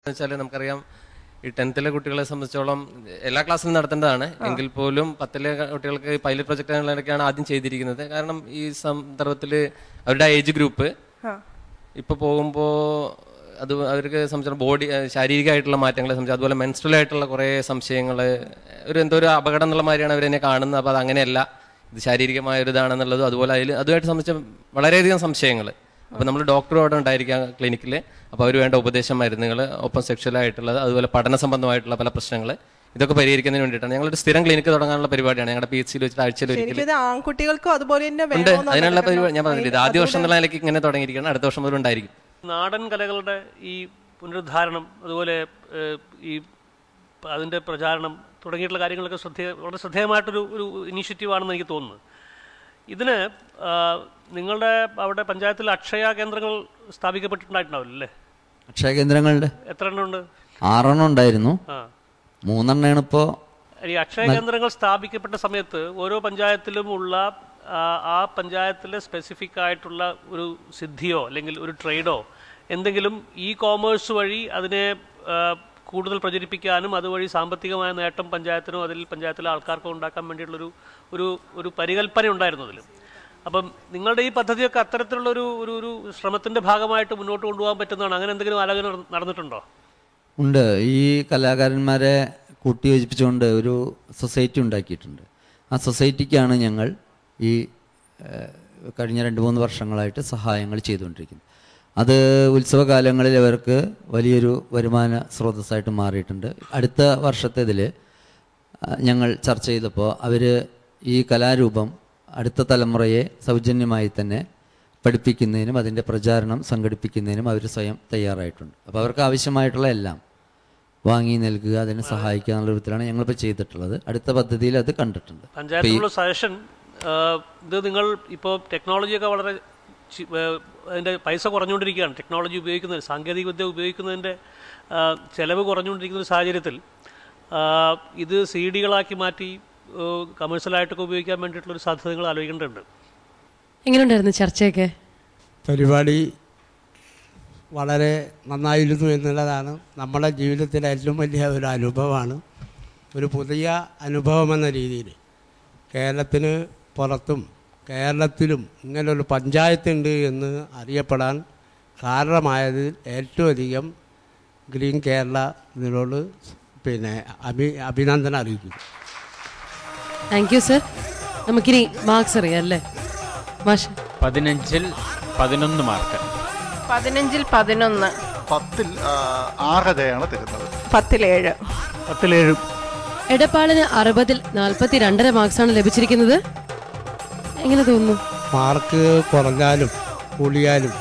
വെച്ചാൽ നമുക്കറിയാം ഈ ടെൻത്തിലെ കുട്ടികളെ സംബന്ധിച്ചോളം എല്ലാ ക്ലാസ്സിലും നടത്തേണ്ടതാണ് എങ്കിൽ പോലും പത്തിലെ കുട്ടികൾക്ക് പൈലറ്റ് പ്രൊജക്ടുകളിലൊക്കെയാണ് ആദ്യം ചെയ്തിരിക്കുന്നത് കാരണം ഈ സന്ദർഭത്തിൽ അവരുടെ ഏജ് ഗ്രൂപ്പ് ഇപ്പൊ പോകുമ്പോ അത് അവർക്ക് സംബന്ധിച്ച ബോഡി ശാരീരികമായിട്ടുള്ള മാറ്റങ്ങളെ സംബന്ധിച്ച് അതുപോലെ മെൻസ്ട്രൽ ആയിട്ടുള്ള കുറെ സംശയങ്ങള് ഒരു എന്തോ ഒരു അപകടം എന്നുള്ള മാതിരിയാണ് അവരെന്നെ കാണുന്നത് അപ്പൊ അത് അങ്ങനെയല്ല ഇത് ശാരീരികമായ ഒരു ഇതാണെന്നുള്ളതും അതുപോലെ അതിൽ അതുമായിട്ട് സംബന്ധിച്ച വളരെയധികം സംശയങ്ങൾ അപ്പൊ നമ്മൾ ഡോക്ടറും അവിടെ ഉണ്ടായിരിക്കാം ക്ലിനിക്കിൽ അപ്പൊ അവർ വേണ്ട ഉപദേശം മരുന്നുകൾ ഒപ്പം സെക്ഷൽ ആയിട്ടുള്ളത് അതുപോലെ പഠന സംബന്ധമായിട്ടുള്ള പല പ്രശ്നങ്ങൾ ഇതൊക്കെ പരിഹരിക്കുന്നതിന് വേണ്ടിയിട്ടാണ് ഞങ്ങളൊരു സ്ഥിരം ക്ലിനിക്ക് തുടങ്ങാനുള്ള പരിപാടിയാണ് ഞങ്ങളുടെ പി എച്ച് സിയിൽ വെച്ചിട്ട് ആഴ്ചയിൽ ഒരിക്കൽ എനിക്കിത് ആൺകുട്ടികൾക്കും അതുപോലെ തന്നെ ഉണ്ട് വേണമെന്നാണ് അതിനുള്ള കാരണം പരിപാടി ഞാൻ പറഞ്ഞില്ല ഇത് ആദ്യ വർഷം എന്നുള്ള നിലയ്ക്ക് ഇങ്ങനെ തുടങ്ങിയിരിക്കണം അടുത്ത വർഷം മുതൽ ഉണ്ടായിരിക്കും നാടൻ കലകളുടെ ഈ പുനരുദ്ധാരണം അതുപോലെ ഏഹ്, ഈ പ- അതിന്റെ പ്രചാരണം തുടങ്ങിയിട്ടുള്ള കാര്യങ്ങളൊക്കെ ശ്രദ്ധേയ വളരെ ശ്രദ്ധേയമായിട്ടൊരു ഒരു ഇനീഷ്യേറ്റീവ് ആണെന്ന് എനിക്ക് തോന്നുന്നു ഇതിന് ആ, നിങ്ങളുടെ അവിടെ പഞ്ചായത്തിൽ അക്ഷയ കേന്ദ്രങ്ങൾ സ്ഥാപിക്കപ്പെട്ടിട്ടുണ്ടായിട്ടുണ്ടാവില്ല അല്ലേ അക്ഷയ കേന്ദ്രങ്ങളുടെ എത്ര എണ്ണം ഉണ്ട് ആറെണ്ണം ഉണ്ടായിരുന്നു ആ മൂന്നെണ്ണമാണ് ഇപ്പോൾ ഈ അക്ഷയ കേന്ദ്രങ്ങൾ സ്ഥാപിക്കപ്പെട്ട സമയത്ത് ഓരോ പഞ്ചായത്തിലും ഉള്ള ആ, ആ പഞ്ചായത്തിലെ സ്പെസിഫിക് ആയിട്ടുള്ള ഒരു സിദ്ധിയോ അല്ലെങ്കിൽ ഒരു ട്രേഡോ എന്തെങ്കിലും ഇ കോമേഴ്സ് വഴി അതിനെ ആ, കൂടുതൽ പ്രചരിപ്പിക്കാനും അതുവഴി സാമ്പത്തികമായ നേട്ടം പഞ്ചായത്തിനോ അതിൽ പഞ്ചായത്തിലെ ആൾക്കാർക്കോ ഉണ്ടാക്കാൻ വേണ്ടിയിട്ടുള്ളൊരു ഒരു ഒരു പരികല്പന ഉണ്ടായിരുന്നു അതിൽ അപ്പം നിങ്ങളുടെ ഈ പദ്ധതിയൊക്കെ അത്തരത്തിലുള്ള ഒരു ഒരു ഒരു ശ്രമത്തിന്റെ ഭാഗമായിട്ട് മുന്നോട്ട് കൊണ്ടുപോകാൻ പറ്റുന്നതാണ് അങ്ങനെ എന്തെങ്കിലും ആലോചന നട- നടന്നിട്ടുണ്ടോ ഉണ്ട് ഈ കലാകാരന്മാരെ കൂട്ടിയോജിപ്പിച്ചുകൊണ്ട് ഒരു സൊസൈറ്റി ഉണ്ടാക്കിയിട്ടുണ്ട് ആ സൊസൈറ്റിക്കാണ് ഞങ്ങൾ ഈ ഏഹ്, കഴിഞ്ഞ രണ്ട് മൂന്ന് വർഷങ്ങളായിട്ട് സഹായങ്ങൾ ചെയ്തുകൊണ്ടിരിക്കുന്നത് അത് ഉത്സവകാലങ്ങളിൽ അവർക്ക് വലിയൊരു വരുമാന സ്രോതസ്സായിട്ട് മാറിയിട്ടുണ്ട് അടുത്ത വർഷത്തേതിൽ ഞങ്ങൾ ചർച്ച ചെയ്തപ്പോൾ അവർ ഈ കലാരൂപം അടുത്ത തലമുറയെ സൗജന്യമായി തന്നെ പഠിപ്പിക്കുന്നതിനും അതിൻ്റെ പ്രചാരണം സംഘടിപ്പിക്കുന്നതിനും അവർ സ്വയം തയ്യാറായിട്ടുണ്ട് അപ്പോൾ അവർക്ക് ആവശ്യമായിട്ടുള്ള എല്ലാം വാങ്ങി നൽകുക അതിനെ സഹായിക്കുക എന്നുള്ള വിധത്തിലാണ് ഞങ്ങളിപ്പോൾ ചെയ്തിട്ടുള്ളത് അടുത്ത പദ്ധതിയിൽ അത് കണ്ടിട്ടുണ്ട് പഞ്ചായത്തിനുള്ള സജഷൻ ഇത് നിങ്ങൾ ഇപ്പോൾ ടെക്നോളജിയൊക്കെ വളരെ ചി- ആ, അതിന്റെ പൈസ കുറഞ്ഞുകൊണ്ടിരിക്കുകയാണ് ടെക്നോളജി ഉപയോഗിക്കുന്നത് സാങ്കേതിക വിദ്യ ഉപയോഗിക്കുന്നതിന്റെ ആ, ചെലവ് കുറഞ്ഞുകൊണ്ടിരിക്കുന്ന ഒരു സാഹചര്യത്തിൽ ആ, ഇത് സി ഡികളാക്കി മാറ്റി കമേഴ്സ്യലായിട്ടൊക്കെ ഉപയോഗിക്കാൻ വേണ്ടിയിട്ടുള്ള ഒരു സാധ്യത നിങ്ങൾ ആലോചിക്കേണ്ടതുണ്ട് എങ്ങനെയുണ്ടായിരുന്നു ചർച്ചയൊക്കെ പരിപാടി വളരെ നന്നായിരുന്നു എന്നുള്ളതാണ് നമ്മുടെ ജീവിതത്തിലെ ഏറ്റവും വലിയ ഒരു അനുഭവമാണ് ഒരു പുതിയ അനുഭവമെന്ന രീതിയിൽ കേരളത്തിന് പുറത്തും കേരളത്തിലും ഇങ്ങനൊരു പഞ്ചായത്തുണ്ട് എന്ന് അറിയപ്പെടാൻ കാരണമായത് ഏറ്റവും അധികം ഗ്രീൻ കേരള ഇതിനോട് പിന്നെ അഭി അഭിനന്ദനം അറിയിക്കുന്നു താങ്ക് യു സർ നമുക്കിനി മാർക്സ് അറിയാം അല്ലേ മാഷ് പതിനഞ്ചിൽ പതിനൊന്ന് മാർക്ക് പതിനഞ്ചിൽ പതിനൊന്ന് പത്തിൽ ആ, ആറരയാണ് തരുന്നത് പത്തിലേഴ് പത്തിലേഴും എടപ്പാളിന് അറുപതിൽ നാൽപ്പത്തി രണ്ടര മാർക്സാണ് ലഭിച്ചിരിക്കുന്നത് എങ്ങനെ തോന്നുന്നു മാർക്ക് കുറഞ്ഞാലും കൂടിയാലും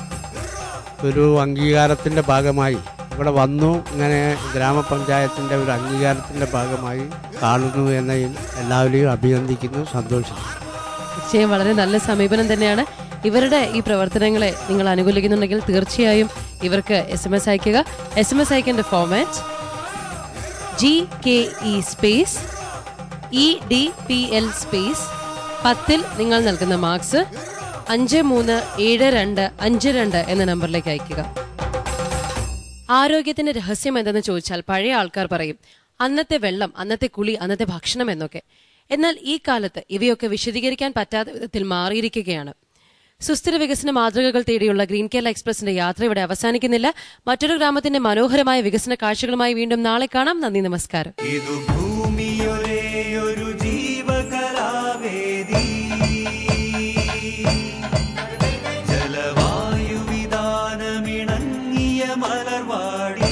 ഒരു അംഗീകാരത്തിൻ്റെ ഭാഗമായി ഇവിടെ വന്നു ഇങ്ങനെ ഗ്രാമപഞ്ചായത്തിൻ്റെ ഒരു അംഗീകാരത്തിൻ്റെ ഭാഗമായി കാണുന്നു എന്നതിൽ എല്ലാവരെയും അഭിനന്ദിക്കുന്നു സന്തോഷിക്കുന്നു തീർച്ചയായും വളരെ നല്ല സമീപനം തന്നെയാണ് ഇവരുടെ ഈ പ്രവർത്തനങ്ങളെ നിങ്ങൾ അനുകൂലിക്കുന്നുണ്ടെങ്കിൽ തീർച്ചയായും ഇവർക്ക് എസ് എം എസ് അയക്കുക എസ് എം എസ് അയക്കേണ്ട format G K E space E D P L space പത്തിൽ നിങ്ങൾ നൽകുന്ന മാർക്സ് അഞ്ച് മൂന്ന് ഏഴ് രണ്ട് അഞ്ച് രണ്ട് എന്ന നമ്പറിലേക്ക് അയക്കുക ആരോഗ്യത്തിന്റെ രഹസ്യം എന്തെന്ന് ചോദിച്ചാൽ പഴയ ആൾക്കാർ പറയും അന്നത്തെ വെള്ളം അന്നത്തെ കുളി അന്നത്തെ ഭക്ഷണം എന്നൊക്കെ എന്നാൽ ഈ കാലത്ത് ഇവയൊക്കെ വിശദീകരിക്കാൻ പറ്റാത്ത വിധത്തിൽ മാറിയിരിക്കുകയാണ് സുസ്ഥിര വികസന മാതൃകകൾ തേടിയുള്ള ഗ്രീൻ കേരള എക്സ്പ്രസിന്റെ യാത്ര ഇവിടെ അവസാനിക്കുന്നില്ല മറ്റൊരു ഗ്രാമത്തിന്റെ മനോഹരമായ വികസന കാഴ്ചകളുമായി വീണ്ടും നാളെ കാണാം നന്ദി നമസ്കാരം ഇതു ഭൂമിയൊരേയൊരു ജീവകലാവേദി ജലവായുവിധാനമിണങ്ങിയ മലർവാടി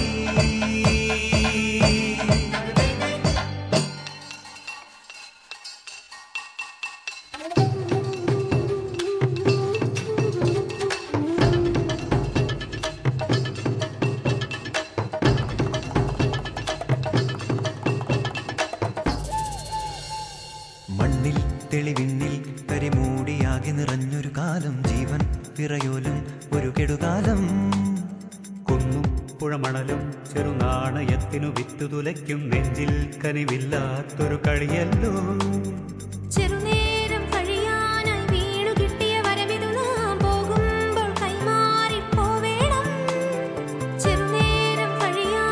മണ്ണിൽ തെളിവിണ്ണിൽ കരിമൂടിയാകെ നിറഞ്ഞൊരു കാലം ജീവൻ പിറയോലും ഒരു കെടുകാലം കുന്നും പുഴമണലും ചെറുനാണയത്തിനു വിത്തു തുലയ്ക്കും നെഞ്ചിൽ കനിവില്ലാത്തൊരു കളിയല്ലോ ചെറുനേരം കഴിയാനായി വീണു കിട്ടിയ വരവിതു നാം പോകുമ്പോൾ കൈമാറിപ്പോവേണം ചെറുനേരം കഴിയാൻ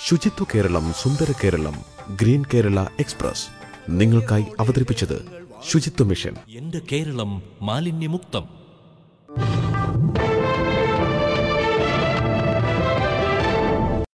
ശുചിത്വ കേരളം സുന്ദര കേരളം ഗ്രീൻ കേരള എക്സ്പ്രസ് നിങ്ങൾക്കായി അവതരിപ്പിച്ചത് ശുചിത്വ മിഷൻ എന്റെ കേരളം മാലിന്യമുക്തം